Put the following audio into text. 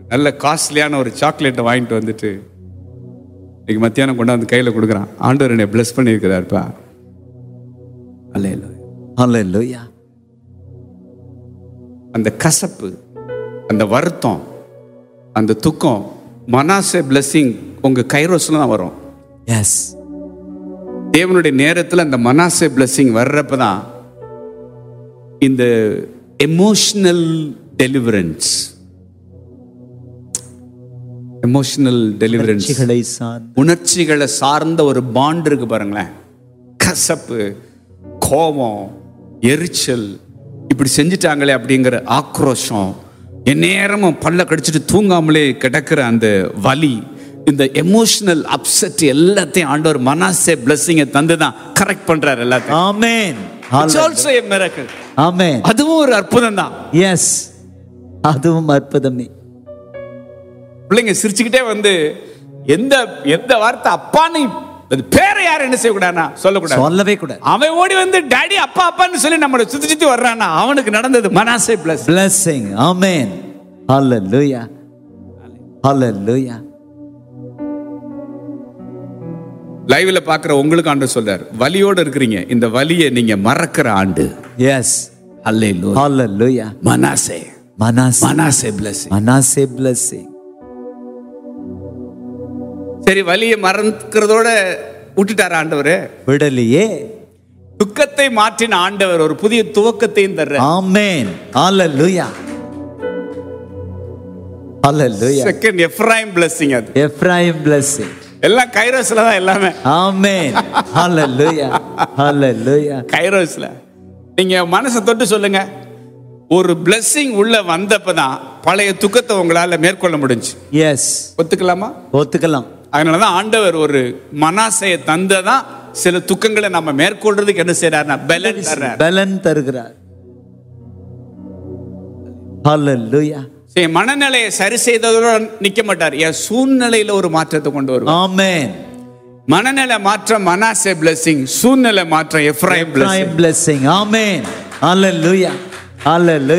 நல்ல காஸ்ட்லியான ஒரு சாக்லேட்டை வாங்கிட்டு வந்துட்டு இன்னைக்கு மத்தியானம் கொண்டாந்து கையில் கொடுக்குறான் ஆண்டவர் என்னை bless பண்ணியிருக்கிறாருப்பா அல்ல Hallelujah. அந்த கசப்பு அந்த வருத்தம் அந்த துக்கம் மனாசே blessing உங்க கைரோஸ்ல தான் வரும் Yes. தேவனுடைய நேரத்தில் அந்த மனாசே blessing வர்றப்ப தான் இந்த எமோஷனல் டெலிவரன்ஸ் எமோஷனல் டெலிவரன்ஸ் உணர்ச்சிகளை சார்ந்து உணர்ச்சிகளை சார்ந்த ஒரு பாண்ட் இருக்கு பாருங்களேன் கசப்பு கோபம் எரிச்சல் இப்படி செஞ்சிட்டாங்களே அப்படிங்கிற ஆக்ரோஷம் எந்நேரமும் பல்ல கடிச்சிட்டு தூங்காமலே கிடக்கிற அந்த வலி இந்த எமோஷனல் அப்செட் எல்லாத்தையும் ஆண்டவர் மனாசே பிளஸ்ஸிங்கை தந்து தான் கரெக்ட் பண்றாரு எல்லாத்தையும் Amen. It's Hallelujah. also a miracle. Amen. அதுவும் ஒரு அற்புதம் தான் Yes. அதுவும் அற்புதமே பிள்ளைங்க சிரிச்சுக்கிட்டே வந்து எந்த எந்த வார்த்தை அப்பான்னு அது பேரை யாரும் என்ன செய்யக்கூடாதுன்னா சொல்லக்கூடாது சொல்லவே கூடாது அவன் ஓடி வந்து டாடி அப்பா அப்பான்னு சொல்லி நம்மளை சுத்தி சுத்தி வர்றான்னா அவனுக்கு நடந்தது மனாசே bless blessing amen hallelujah hallelujah லைவ்ல பாக்குற உங்களுக்கு ஆண்டு சொல்றாரு வலியோட இருக்கிறீங்க இந்த வலியை நீங்க மறக்கிற ஆண்டு yes அல்லேலூயா hallelujah மனாசே மனாசே மனாசே பிளஸ் மனாசே blessing சரி வலியை மறக்கிறதோட விட்டுட்டார் ஆண்டவர் விடலையே துக்கத்தை மாற்றின ஆண்டவர் ஒரு புதிய துவக்கத்தையும் தர்ற amen hallelujah hallelujah second Ephraim blessing அது எப்ராயிம் blessing எல்லாம் கைரோஸ்ல தான் எல்லாமே amen hallelujah hallelujah கைரோஸ்ல நீங்க மனசை தொட்டு சொல்லுங்க ஒரு blessing உள்ள வந்தப்பதான் பழைய துக்கத்தை உங்களால மேற்கொள்ள முடிஞ்சு yes ஒத்துக்கலாமா ஒத்துக்கலாம் அதனாலதான் ஆண்டவர் ஒரு மனாசையை தந்ததான் சில துக்கங்களை நம்ம மேற்கொள்றதுக்கு என்ன செய்யறாருன்னா பலன் தர்றார் பலன் தருகிறார் hallelujah சரி மனநிலையை சரி செய்ததோட நிக்க மாட்டார் என் சூழ்நிலையில ஒரு மாற்றத்தை கொண்டு வருவார் amen மனநிலை மாற்றம் மனாசே blessing சூழ்நிலை மாற்றம் Ephraim blessing Prime blessing. Amen. Hallelujah. Hallelujah.